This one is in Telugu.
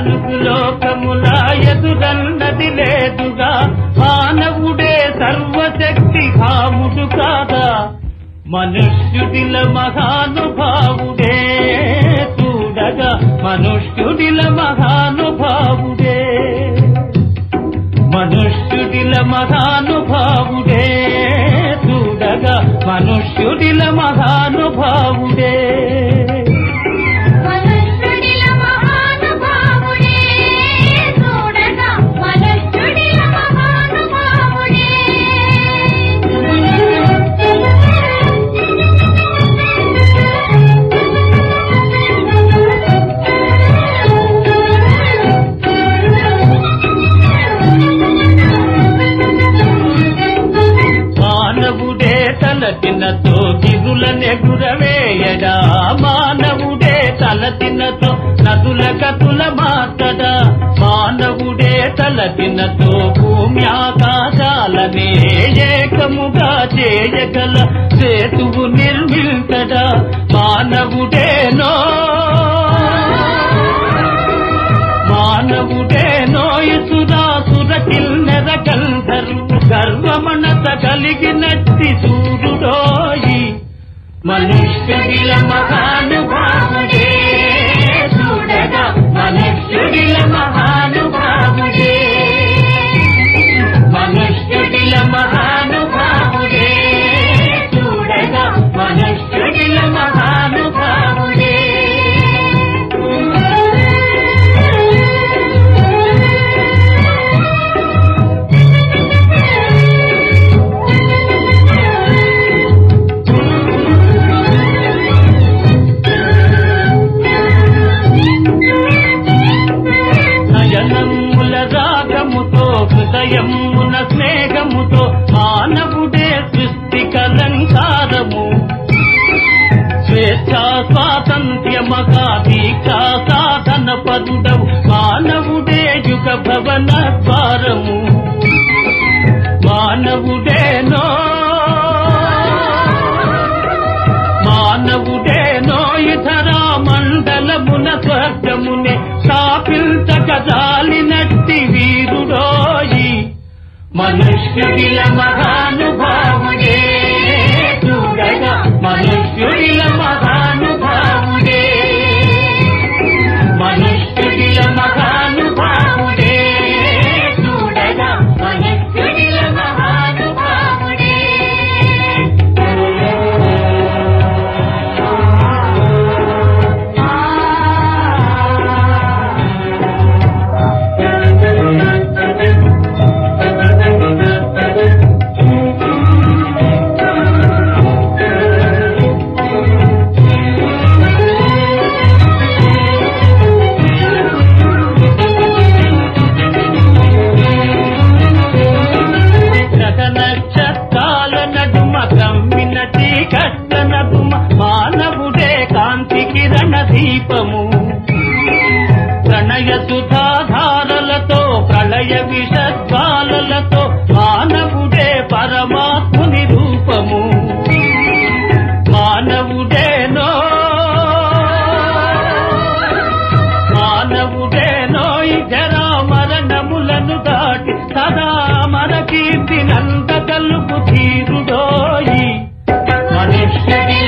నాలుగు లోకముల ఎదురన్నది లేదుగా మానవుడే సర్వశక్తి భాముడు కాదా మనుష్యుడిల మహానుభావుడే చూడగా మనుష్యుడిల మహానుభావుడే మనుష్యుడిల మహానుభావుడే చూడగా మనుష్యుడిల మహానుభావుడే మనుష్యుడిల మహానుభావుడే చూడగా మనుష్యుడిల మహానుభావుడే మానవుడే తలతినతో గిరుల నెగురవేయడా మానవుడే తలతినతో నదుల కతుల మాతడా మానవుడే తలతినతో భూమి ఆకాశాలనే ఏకముగా చేయగల సేతువు నిర్మిల్తడా మానవుడేనో మానవుడే నోయుసురాసుర కిన్నెర గంధర్వు గర్వమనత కలిగినట్టి సూర్యుడోయి మనుష్యుడిల మహానుభావుడే చూడగా మనుష్యుడిల మహానుభావుడే మనుష్యుడిల మహానుభావుడే చూడగా మనుష్యుడిల మహానుభావుడే నయనముల రాగముతో హృదయమున స్నేహముతో మానవుడే సృష్టి కలంకారము స్వేచ్ఛా స్వాతంత్ర్యమగా దీక్షా సాధన పరుడవు మానవుడే యుగ భవన ద్వారము మానవుడేనో మానవుడేనో ఇతరా మండలమున స్వర్గమునే స్థాపించక జాలినట్టి వీరుడోయి మనుష్యుడిల మహానుభావుడే చూడగా మనుష్యుడిల మహానుభావుడే మనుష్యుడిల మహానుభావుడే చూడగా మనుష్యుడిల మహానుభావుడే గ్రహ నక్షత్రాల నడుమ కమ్మిన చీకట్ల నడుమ మానవుడే కాంతి కిరణ దీపము ప్రణయ సుధాధారలతో ప్రళయ విషజ్వాలలతో మానవుడే పరమాత్ముని రూపము మానవుడేనో మానవుడేనో జరా మరణములను దాటి సదా మన కీర్తి నంద కలుపు తీరుడోయి మనుష్యుడి